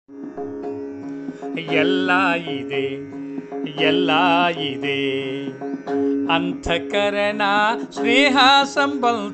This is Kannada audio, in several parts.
ಎಲ್ಲ ಇದೆ ಎಲ್ಲ ಇದೆ ಅಂತಃಕರಣ ಸ್ನೇಹ ಸಂಬಂಧ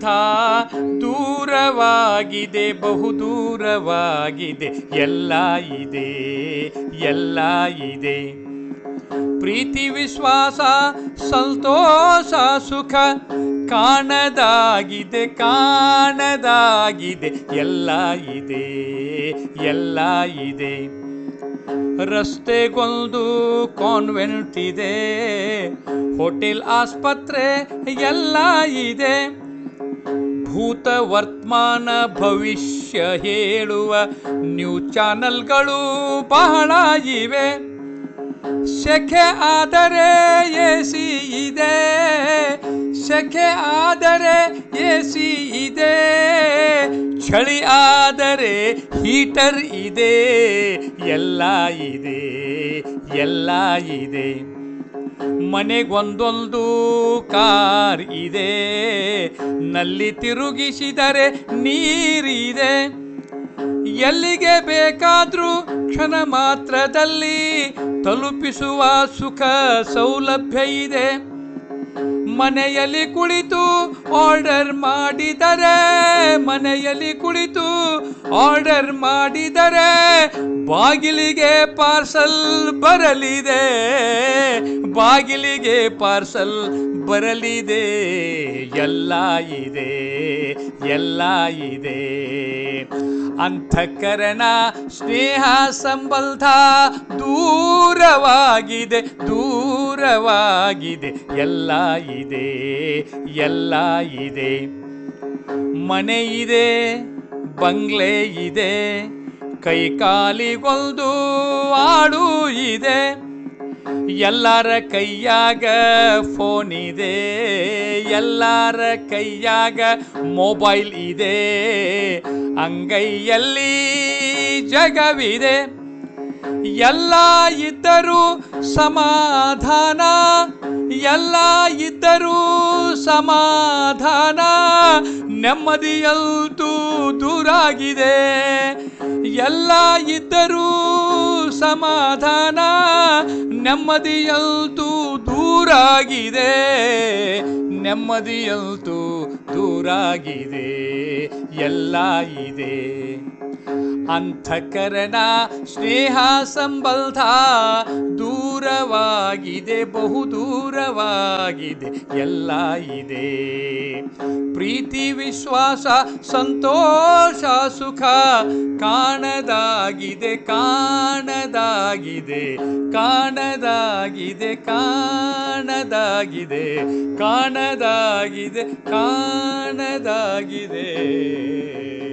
ದೂರವಾಗಿದೆ ಬಹು ದೂರವಾಗಿದೆ ಎಲ್ಲ ಇದೆ ಎಲ್ಲ ಇದೆ ಪ್ರೀತಿ ವಿಶ್ವಾಸ ಸಂತೋಷ ಸುಖ ಕಾಣದಾಗಿದೆ ಕಾಣದಾಗಿದೆ ಎಲ್ಲ ಇದೆ ಎಲ್ಲ ಇದೆ ರಸ್ತೆಗೊಂದು ಕಾನ್ವೆಂಟ್ ಇದೆ ಹೋಟೆಲ್ ಆಸ್ಪತ್ರೆ ಎಲ್ಲ ಇದೆ ಭೂತ ವರ್ತಮಾನ ಭವಿಷ್ಯ ಹೇಳುವ ನ್ಯೂಸ್ ಚಾನಲ್ಗಳು ಬಹಳ ಇವೆ ಸೆಖೆ ಆದರೆ ಎ ಸಿ ಇದೆ ಸೆಖೆ ಆದರೆ ಎ ಸಿ ಇದೆ ಚಳಿ ಆದರೆ ಹೀಟರ್ ಇದೆ ಎಲ್ಲ ಇದೆ ಎಲ್ಲ ಇದೆ ಮನೆಗೊಂದೊಂದು ಕಾರ್ ಇದೆ ನಲ್ಲಿ ತಿರುಗಿಸಿದರೆ ನೀರಿದೆ ಎಲ್ಲಿಗೆ ಬೇಕಾದ್ರೂ ಕ್ಷಣ ಮಾತ್ರದಲ್ಲಿ ತಲುಪಿಸುವ ಸುಖ ಸೌಲಭ್ಯ ಇದೆ ಮನೆಯಲ್ಲಿ ಕುಳಿತು ಆರ್ಡರ್ ಮಾಡಿದರೆ ಮನೆಯಲ್ಲಿ ಕುಳಿತು ಆರ್ಡರ್ ಮಾಡಿದರೆ ಬಾಗಿಲಿಗೆ ಪಾರ್ಸಲ್ ಬರಲಿದೆ ಬಾಗಿಲಿಗೆ ಪಾರ್ಸಲ್ ಬರಲಿದೆ ಎಲ್ಲ ಇದೆ ಎಲ್ಲ ಇದೆ ಅಂತಃಕರಣ ಸ್ನೇಹ ಸಂಬಂಧ ದೂರವಾಗಿದೆ ದೂರವಾಗಿದೆ ಎಲ್ಲ ಇದೆ ಎಲ್ಲ ಇದೆ ಮನೆ ಇದೆ ಬಂಗ್ಲೆ ಇದೆ ಕೈಕಾಲಿಗೊಂದು ಆಡು ಇದೆ ಎಲ್ಲರ ಕೈಯಾಗ ಫೋನ್ ಇದೆ ಎಲ್ಲರ ಕೈಯಾಗ ಮೊಬೈಲ್ ಇದೆ ಅಂಗೈಯಲ್ಲಿ ಜಗವಿದೆ ಎಲ್ಲ ಇದ್ದರೂ ಸಮಾಧಾನ ಎಲ್ಲ ಇದ್ದರೂ ಸಮಾಧಾನ ನೆಮ್ಮದಿಯಲ್ತೂ ದೂರಾಗಿದೆ ಎಲ್ಲ ಇದ್ದರೂ ಸಮಾಧಾನ ನೆಮ್ಮದಿಯಲ್ತೂ ದೂರಾಗಿದೆ ನೆಮ್ಮದಿಯಲ್ತೂ ದೂರಾಗಿದೆ ಎಲ್ಲ ಇದೆ ಅಂತಃಕರಣ ಸ್ನೇಹ ಸಂಬಂಧ ದೂರವಾಗಿದೆ ಬಹು ದೂರವಾಗಿದೆ ಎಲ್ಲ ಇದೆ ಪ್ರೀತಿ ವಿಶ್ವಾಸ ಸಂತೋಷ ಸುಖ ಕಾಣದಾಗಿದೆ ಕಾಣದಾಗಿದೆ ಕಾಣದಾಗಿದೆ ಕಾಣದಾಗಿದೆ ಕಾಣದಾಗಿದೆ ಕಾಣದಾಗಿದೆ